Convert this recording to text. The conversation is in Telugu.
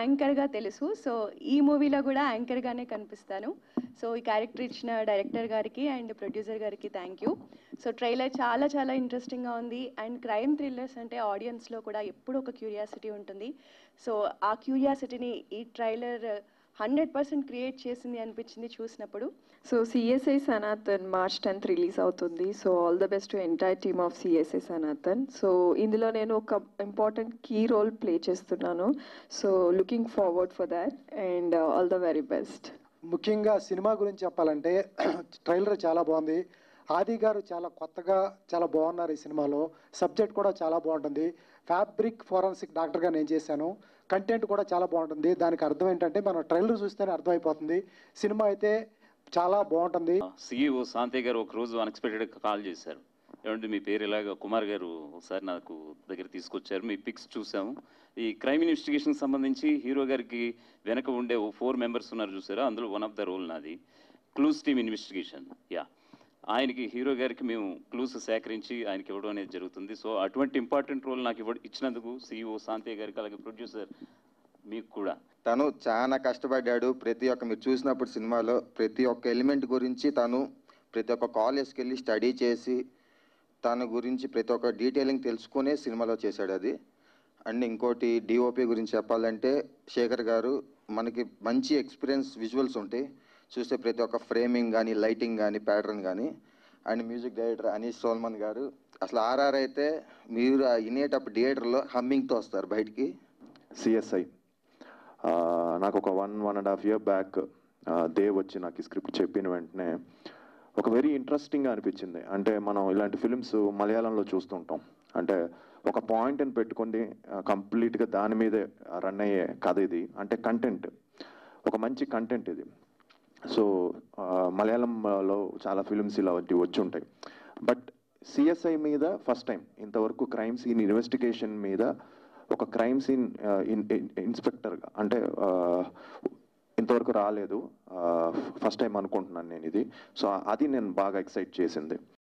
యాంకర్గా తెలుసు సో ఈ మూవీలో కూడా యాంకర్గానే కనిపిస్తాను సో ఈ క్యారెక్టర్ ఇచ్చిన డైరెక్టర్ గారికి అండ్ ప్రొడ్యూసర్ గారికి థ్యాంక్ యూ సో ట్రైలర్ చాలా చాలా ఇంట్రెస్టింగ్గా ఉంది అండ్ క్రైమ్ థ్రిల్లర్స్ అంటే ఆడియన్స్లో కూడా ఎప్పుడు ఒక క్యూరియాసిటీ ఉంటుంది సో ఆ క్యూరియాసిటీని ఈ ట్రైలర్ హండ్రెడ్ పర్సెంట్ క్రియేట్ చేసింది అనిపించింది చూసినప్పుడు so CSI Sanatan March tenth release అవుతుంది so all the best to entire team of CSI Sanatan so ఇందులో నేను ఒక ఇంపార్టెంట్ కీ రోల్ ప్లే చేస్తున్నాను so looking forward for that and all the very best ముఖ్యంగా సినిమా గురించి చెప్పాలంటే ట్రైలర్ చాలా బాగుంది ఆది గారు చాలా కొత్తగా చాలా బాగున్నారు ఈ సినిమాలో సబ్జెక్ట్ కూడా చాలా బాగుంటుంది ఫ్యాబ్రిక్ ఫోరెన్సిక్ డాక్టర్గా నేను చేశాను కంటెంట్ కూడా చాలా బాగుంటుంది దానికి అర్థం ఏంటంటే మనం ట్రైలర్ చూస్తేనే అర్థమైపోతుంది సినిమా అయితే చాలా బాగుంటుంది సిఇఓ శాంతి గారు ఒక రోజు అన్ఎక్స్పెక్టెడ్గా కాల్ చేశారు ఏమంటే మీ పేరు ఇలాగ కుమార్ గారు ఒకసారి నాకు దగ్గర తీసుకొచ్చారు మీ పిక్స్ చూసాము ఈ క్రైమ్ ఇన్వెస్టిగేషన్ సంబంధించి హీరో గారికి వెనక ఉండే ఓ ఫోర్ మెంబర్స్ ఉన్నారు చూసారా అందులో వన్ ఆఫ్ ద రోల్ నాది క్లూస్ టీమ్ ఇన్వెస్టిగేషన్ యా ఆయనకి హీరో గారికి మేము క్లూస్ సేకరించి ఆయనకి ఇవ్వడం అనేది జరుగుతుంది సో అటువంటి ఇంపార్టెంట్ రోల్ నాకు ఇవ్వ ఇచ్చినందుకు సిఇఓ శాంతి గారికి అలాగే ప్రొడ్యూసర్ మీకు కూడా తను చాలా కష్టపడ్డాడు ప్రతి ఒక్క మీరు చూసినప్పుడు సినిమాలో ప్రతి ఒక్క ఎలిమెంట్ గురించి తను ప్రతి ఒక్క కాలేజ్కి వెళ్ళి స్టడీ చేసి తన గురించి ప్రతి ఒక్క డీటెయిలింగ్ తెలుసుకునే సినిమాలో చేశాడు అది అండ్ ఇంకోటి డిఓపి గురించి చెప్పాలంటే శేఖర్ గారు మనకి మంచి ఎక్స్పీరియన్స్ విజువల్స్ ఉంటాయి చూస్తే ప్రతి ఒక్క ఫ్రేమింగ్ కానీ లైటింగ్ కానీ ప్యాటర్న్ కానీ and music director Anish Solomon గారు అసలు ఆర్ఆర్ అయితే మీరు ఆ వినేటప్పుడు థియేటర్లో హమ్మింగ్తో వస్తారు బయటికి సిఎస్ఐ నాకు ఒక one one and half year back Dev వచ్చి నాకు ఈ స్క్రిప్ట్ చెప్పిన వెంటనే ఒక వెరీ ఇంట్రెస్టింగ్గా అనిపించింది అంటే మనం ఇలాంటి ఫిలిమ్స్ మలయాళంలో చూస్తుంటాం అంటే ఒక పాయింట్ని పెట్టుకొని కంప్లీట్గా దాని మీదే రన్ అయ్యే కథ ఇది అంటే కంటెంట్ ఒక మంచి కంటెంట్ ఇది సో మలయాళంలో చాలా ఫిలిమ్స్ ఇలాంటివి వచ్చి ఉంటాయి బట్ సిఎస్ఐ మీద ఫస్ట్ టైం ఇంతవరకు క్రైమ్ సీన్ ఇన్వెస్టిగేషన్ మీద ఒక క్రైమ్ సీన్ ఇన్స్పెక్టర్గా అంటే ఆ, ఇంతవరకు రాలేదు ఫస్ట్ టైం అనుకుంటున్నాను నేను ఇది సో అది నేను బాగా ఎక్సైట్ చేసింది